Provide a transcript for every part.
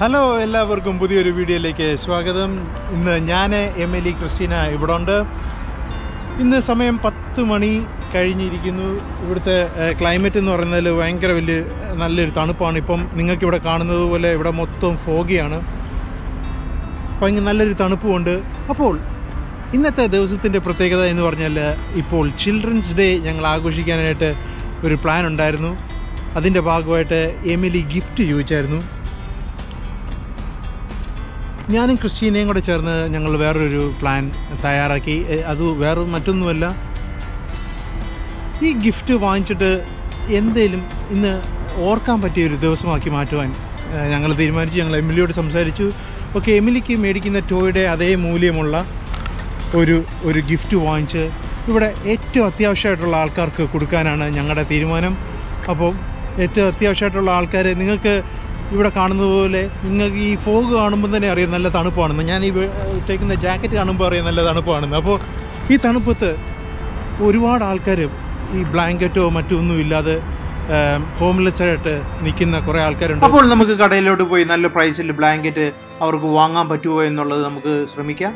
Hello എല്ലാവർക്കും പുതിയൊരു വീഡിയോയിലേക്ക് സ്വാഗതം ഇന്ന് ഞാൻ എം എൽ ഇ ക്രിസ്റ്റീന ഇവിടെ ഉണ്ട് ഇന്ന് സമയം പത്ത് മണി കഴിഞ്ഞിരിക്കുന്നു ഇവിടുത്തെ ക്ലൈമറ്റ് എന്ന് പറയുന്നതിൽ ഭയങ്കര വലിയ നല്ലൊരു തണുപ്പാണ് ഇപ്പം നിങ്ങൾക്ക് ഇവിടെ കാണുന്നത് പോലെ ഇവിടെ മൊത്തം ഫോഗിയാണ് ഭയങ്കര നല്ലൊരു തണുപ്പുമുണ്ട് അപ്പോൾ ഇന്നത്തെ ദിവസത്തിൻ്റെ പ്രത്യേകത എന്ന് പറഞ്ഞാൽ ഇപ്പോൾ ചിൽഡ്രൻസ് ഡേ ഞങ്ങൾ ആഘോഷിക്കാനായിട്ട് ഒരു പ്ലാൻ ഉണ്ടായിരുന്നു അതിൻ്റെ ഭാഗമായിട്ട് എമിലി ഗിഫ്റ്റ് ചോദിച്ചായിരുന്നു ഞാനും ക്രിസ്റ്റീനയും കൂടെ ചേർന്ന് ഞങ്ങൾ വേറൊരു പ്ലാൻ തയ്യാറാക്കി എ, അത് വേറെ മറ്റൊന്നുമല്ല ഈ ഗിഫ്റ്റ് വാങ്ങിച്ചിട്ട് എന്തേലും ഇന്ന് ഓർക്കാൻ പറ്റിയ ഒരു ദിവസമാക്കി മാറ്റുവാൻ ഞങ്ങൾ തീരുമാനിച്ചു ഞങ്ങൾ എമിലിയോട് സംസാരിച്ചു ഓക്കെ എമിലിക്ക് മേടിക്കുന്ന ടോയുടെ അതേ മൂല്യമുള്ള ഒരു ഒരു ഗിഫ്റ്റ് വാങ്ങിച്ച് ഇവിടെ ഏറ്റവും അത്യാവശ്യമായിട്ടുള്ള ആൾക്കാർക്ക് കൊടുക്കാനാണ് ഞങ്ങളുടെ തീരുമാനം അപ്പോൾ ഏറ്റവും അത്യാവശ്യമായിട്ടുള്ള ആൾക്കാരെ നിങ്ങൾക്ക് ഇവിടെ കാണുന്നത് പോലെ നിങ്ങൾക്ക് ഈ ഫോഗ് കാണുമ്പോൾ തന്നെ അറിയാം നല്ല തണുപ്പാണെന്ന് ഞാൻ ഈ വേ- ഇട്ടേക്കുന്ന ജാക്കറ്റ് കാണുമ്പോൾ അറിയാം നല്ല തണുപ്പാണെന്ന് അപ്പോൾ ഈ തണുപ്പത്ത് ഒരുപാട് ആൾക്കാർ ഈ ബ്ലാങ്കറ്റോ മറ്റോ ഒന്നും ഇല്ലാതെ ഹോംലെസ് ആയിട്ട് നിൽക്കുന്ന കുറേ ആൾക്കാരുണ്ട് അപ്പോൾ നമുക്ക് കടയിലോട്ട് പോയി നല്ല പ്രൈസിൽ ബ്ലാങ്കറ്റ് അവർക്ക് വാങ്ങാൻ പറ്റുമോ എന്നുള്ളത് നമുക്ക് ശ്രമിക്കാം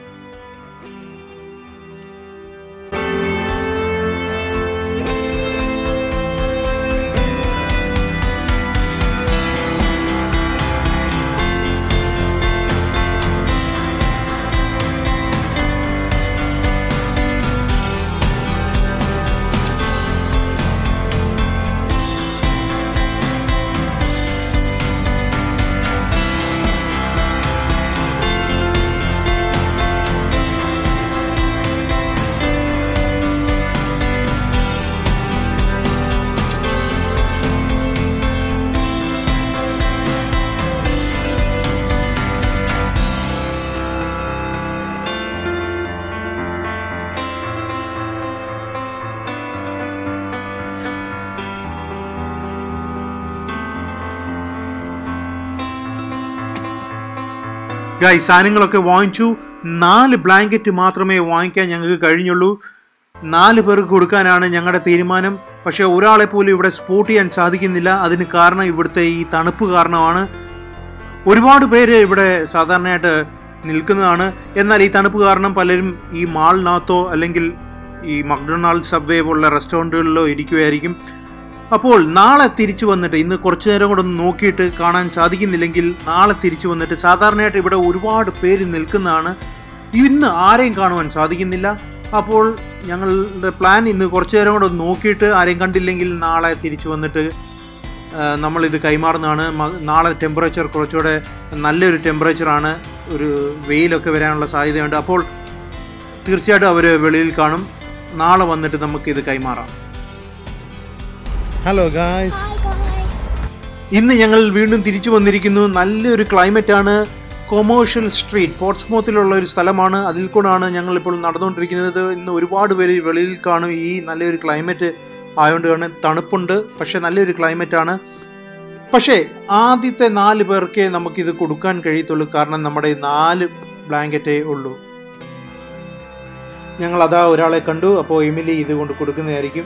ഗായ് സാധനങ്ങളൊക്കെ വാങ്ങിച്ചു നാല് ബ്ലാങ്കറ്റ് മാത്രമേ വാങ്ങിക്കാൻ ഞങ്ങൾക്ക് കഴിഞ്ഞുള്ളൂ നാല് പേർക്ക് കൊടുക്കാനാണ് ഞങ്ങളുടെ തീരുമാനം പക്ഷേ ഒരാളെ പോലും ഇവിടെ സ്പോട്ട് ചെയ്യാൻ സാധിക്കുന്നില്ല അതിന് കാരണം ഇവിടുത്തെ ഈ തണുപ്പ് കാരണമാണ് ഒരുപാട് പേര് ഇവിടെ സാധാരണയായിട്ട് നിൽക്കുന്നതാണ് എന്നാൽ ഈ തണുപ്പ് കാരണം പലരും ഈ മാളിനകത്തോ അല്ലെങ്കിൽ ഈ മക്ഡൊണാൾഡ് സബ്വേ പോലുള്ള റെസ്റ്റോറൻറ്റുകളിലോ ഇരിക്കുമായിരിക്കും അപ്പോൾ നാളെ തിരിച്ചു വന്നിട്ട് ഇന്ന് കുറച്ചു നേരം കൂടെ ഒന്ന് നോക്കിയിട്ട് കാണാൻ സാധിക്കുന്നില്ലെങ്കിൽ നാളെ തിരിച്ചു വന്നിട്ട് സാധാരണയായിട്ട് ഇവിടെ ഒരുപാട് പേര് നിൽക്കുന്നതാണ് ഇന്ന് ആരെയും കാണുവാൻ സാധിക്കുന്നില്ല അപ്പോൾ ഞങ്ങളുടെ പ്ലാൻ ഇന്ന് കുറച്ചു നേരം കൂടെ ഒന്ന് നോക്കിയിട്ട് ആരെയും കണ്ടില്ലെങ്കിൽ നാളെ തിരിച്ചു വന്നിട്ട് ആ, നമ്മളിത് കൈമാറുന്നതാണ് മ- നാളെ ടെമ്പറേച്ചർ കുറച്ചുകൂടെ നല്ലൊരു ടെമ്പറേച്ചറാണ് ഒരു വെയിലൊക്കെ വരാനുള്ള സാധ്യതയുണ്ട് അപ്പോൾ തീർച്ചയായിട്ടും അവർ വെളിയിൽ കാണും നാളെ വന്നിട്ട് നമുക്കിത് കൈമാറാം ഹലോ ഗായ്സ് ഇന്ന് ഞങ്ങൾ വീണ്ടും തിരിച്ചു വന്നിരിക്കുന്നു നല്ലൊരു ക്ലൈമറ്റ് ആണ് കൊമേഴ്ഷ്യൽ സ്ട്രീറ്റ് പോർട്സ്മോത്തിലുള്ള ഒരു സ്ഥലമാണ് അതിൽ കൂടാണ് ഞങ്ങൾ ഇപ്പോൾ നടന്നുകൊണ്ടിരിക്കുന്നത് ഇന്ന് ഒരുപാട് പേര് വെളിയിൽ കാണും ഈ നല്ലൊരു ക്ലൈമറ്റ് ആയതുകൊണ്ട് തന്നെ തണുപ്പുണ്ട് പക്ഷേ നല്ലൊരു ക്ലൈമറ്റ് ആണ് പക്ഷേ ആദ്യത്തെ നാല് പേർക്കേ നമുക്കിത് കൊടുക്കാൻ കഴിയത്തുള്ളൂ കാരണം നമ്മുടെ ഈ നാല് ബ്ലാങ്കറ്റേ ഉള്ളൂ ഞങ്ങൾ അതാ ഒരാളെ കണ്ടു അപ്പോൾ എമിലി ഇത് കൊണ്ട് കൊടുക്കുന്നതായിരിക്കും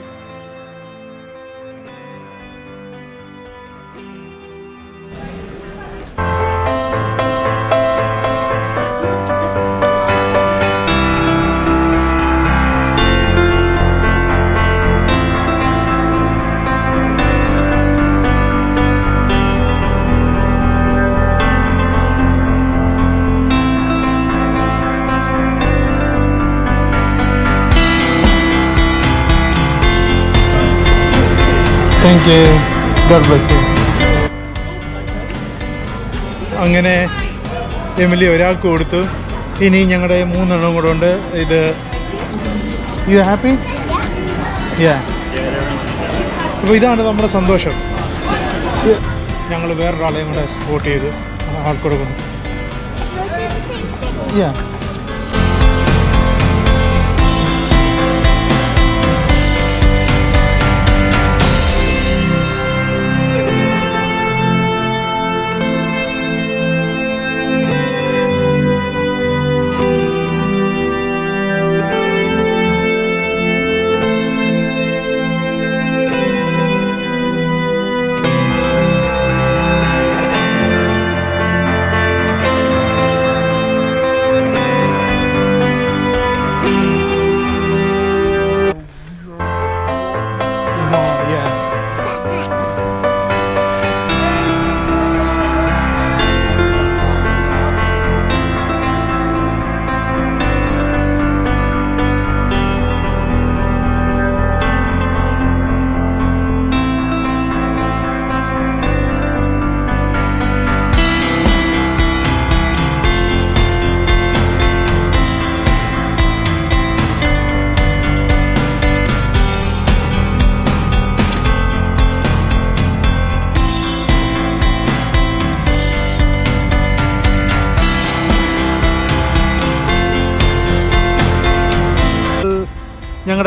thank you God bless you അങ്ങനെ എമിലി ഒരാൾക്ക് കൊടുത്തു ഇനി ഞങ്ങളുടെ മൂന്നെണ്ണം കൂടെ ഉണ്ട് ഇത് യു ഹാപ്പി യാ അപ്പോൾ ഇതാണ് നമ്മുടെ സന്തോഷം ഞങ്ങൾ വേറൊരാളെയും കൂടെ സപ്പോർട്ട് ചെയ്ത് ആൾ കൊടുക്കുന്നു യാ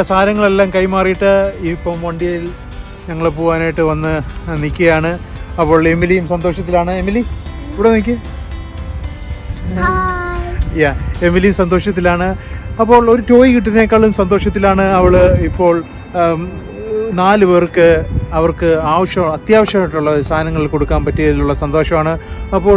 ഞങ്ങളുടെ സാധനങ്ങളെല്ലാം കൈമാറിയിട്ട് ഇപ്പം വണ്ടിയിൽ ഞങ്ങൾ പോകാനായിട്ട് വന്ന് നിൽക്കുകയാണ് അപ്പോൾ എമിലിയും സന്തോഷത്തിലാണ് എമിലി ഇവിടെ നിൽക്കുക യാ എമിലിയും സന്തോഷത്തിലാണ് അപ്പോൾ ഒരു ടോയ് കിട്ടുന്നതിനേക്കാളും സന്തോഷത്തിലാണ് അവൾ ഇപ്പോൾ ഉം, നാല് പേർക്ക് അവർക്ക് ആവശ്യം അത്യാവശ്യമായിട്ടുള്ള സാധനങ്ങൾ കൊടുക്കാൻ പറ്റിയതിലുള്ള സന്തോഷമാണ് അപ്പോൾ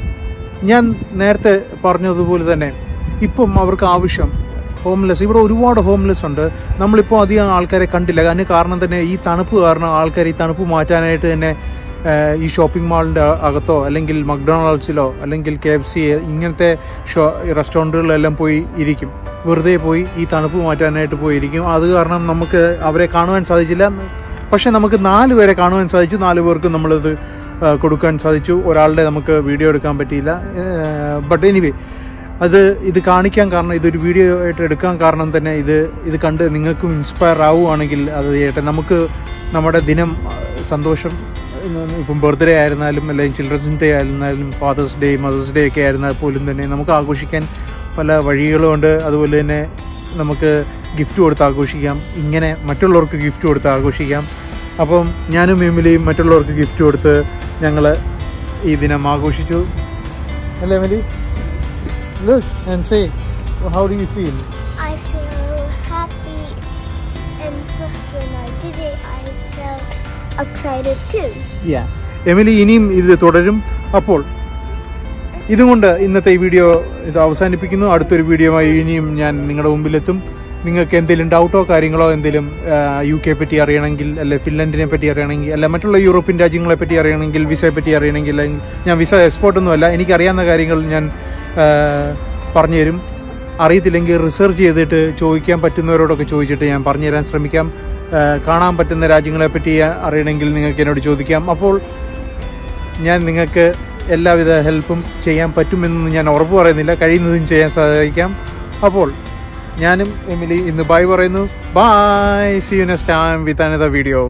ഞാൻ നേരത്തെ പറഞ്ഞതുപോലെ തന്നെ ഇപ്പം അവർക്ക് ആവശ്യം ഹോംലെസ് ഇവിടെ ഒരുപാട് ഹോംലെസ് ഉണ്ട് നമ്മളിപ്പോൾ അധികം ആൾക്കാരെ കണ്ടില്ല അതിന് കാരണം തന്നെ ഈ തണുപ്പ് കാരണം ആൾക്കാർ ഈ തണുപ്പ് മാറ്റാനായിട്ട് തന്നെ ഏഹ്, ഈ ഷോപ്പിംഗ് മാളിൻ്റെ അകത്തോ അല്ലെങ്കിൽ മക്ഡൊണാൾഡ്സിലോ അല്ലെങ്കിൽ കെ എഫ് സി ഇങ്ങനത്തെ ഷോ റെസ്റ്റോറൻറ്റുകളിലെല്ലാം പോയി ഇരിക്കും വെറുതെ പോയി ഈ തണുപ്പ് മാറ്റാനായിട്ട് പോയി ഇരിക്കും അത് കാരണം നമുക്ക് അവരെ കാണുവാൻ സാധിച്ചില്ല പക്ഷേ നമുക്ക് നാല് പേരെ കാണുവാൻ സാധിച്ചു നാല് പേർക്ക് നമ്മളത് ആ, കൊടുക്കാൻ സാധിച്ചു ഒരാളുടെ നമുക്ക് വീഡിയോ എടുക്കാൻ പറ്റിയില്ല ബട്ട് എനിവേ അത് ഇത് കാണിക്കാൻ കാരണം ഇതൊരു വീഡിയോ ആയിട്ട് എടുക്കാൻ കാരണം തന്നെ ഇത് ഇത് കണ്ട് നിങ്ങൾക്കും ഇൻസ്പയർ ആവുകയാണെങ്കിൽ അത് ചെയ്യട്ടെ നമുക്ക് നമ്മുടെ ദിനം ആ, സന്തോഷം ഉം, ഇപ്പം ബർത്ത്ഡേ ആയിരുന്നാലും അല്ലെങ്കിൽ ചിൽഡ്രൻസ് ഡേ ആയിരുന്നാലും ഫാദേഴ്സ് ഡേ മദേഴ്സ് ഡേ ഒക്കെ ആയിരുന്നാൽ പോലും തന്നെ നമുക്ക് ആഘോഷിക്കാൻ പല വഴികളുമുണ്ട് അതുപോലെ തന്നെ നമുക്ക് ഗിഫ്റ്റ് കൊടുത്ത് ആഘോഷിക്കാം ഇങ്ങനെ മറ്റുള്ളവർക്ക് ഗിഫ്റ്റ് കൊടുത്ത് ആഘോഷിക്കാം അപ്പം ഞാനും എമിലിയും മറ്റുള്ളവർക്ക് ഗിഫ്റ്റ് കൊടുത്ത് ഞങ്ങൾ ഈ ദിനം ആഘോഷിച്ചു അല്ലേ Emily look and say how do you feel I feel happy, and first when I did it, I felt excited too. Yeah Emily ഇനിയും ഇത് തുടരും അപ്പോൾ ഇതുകൊണ്ട് ഇന്നത്തെ ഈ വീഡിയോ ഇത് അവസാനിപ്പിക്കുന്നു അടുത്തൊരു വീഡിയോയുമായി ഇനിയും ഞാൻ നിങ്ങളുടെ മുമ്പിലെത്തും നിങ്ങൾക്ക് എന്തെങ്കിലും ഡൗട്ടോ കാര്യങ്ങളോ എന്തെങ്കിലും യു കെ പറ്റി അറിയണമെങ്കിൽ അല്ലെ ഫിൻലൻഡിനെ പറ്റി അറിയണമെങ്കിൽ അല്ല മറ്റുള്ള യൂറോപ്യൻ രാജ്യങ്ങളെ പറ്റി അറിയണമെങ്കിൽ വിസയെ പറ്റി അറിയണമെങ്കിൽ അല്ലെങ്കിൽ ഞാൻ വിസ എക്സ്പോർട്ടൊന്നുമല്ല എനിക്കറിയാവുന്ന കാര്യങ്ങൾ ഞാൻ ആ, പറഞ്ഞുതരും അറിയത്തില്ലെങ്കിൽ റിസർച്ച് ചെയ്തിട്ട് ചോദിക്കാൻ പറ്റുന്നവരോടൊക്കെ ചോദിച്ചിട്ട് ഞാൻ പറഞ്ഞുതരാൻ ശ്രമിക്കാം ആ, കാണാൻ പറ്റുന്ന രാജ്യങ്ങളെ പറ്റി അറിയണമെങ്കിൽ നിങ്ങൾക്ക് എന്നോട് ചോദിക്കാം അപ്പോൾ ഞാൻ നിങ്ങൾക്ക് എല്ലാവിധ ഹെൽപ്പും ചെയ്യാൻ പറ്റുമെന്ന് ഞാൻ ഉറപ്പ് പറയുന്നില്ല കഴിയുന്നതും ചെയ്യാൻ സഹായിക്കാം അപ്പോൾ ഞാനും എമിലി ഇന്ന് ബൈ പറയുന്നു bye see you next time with another video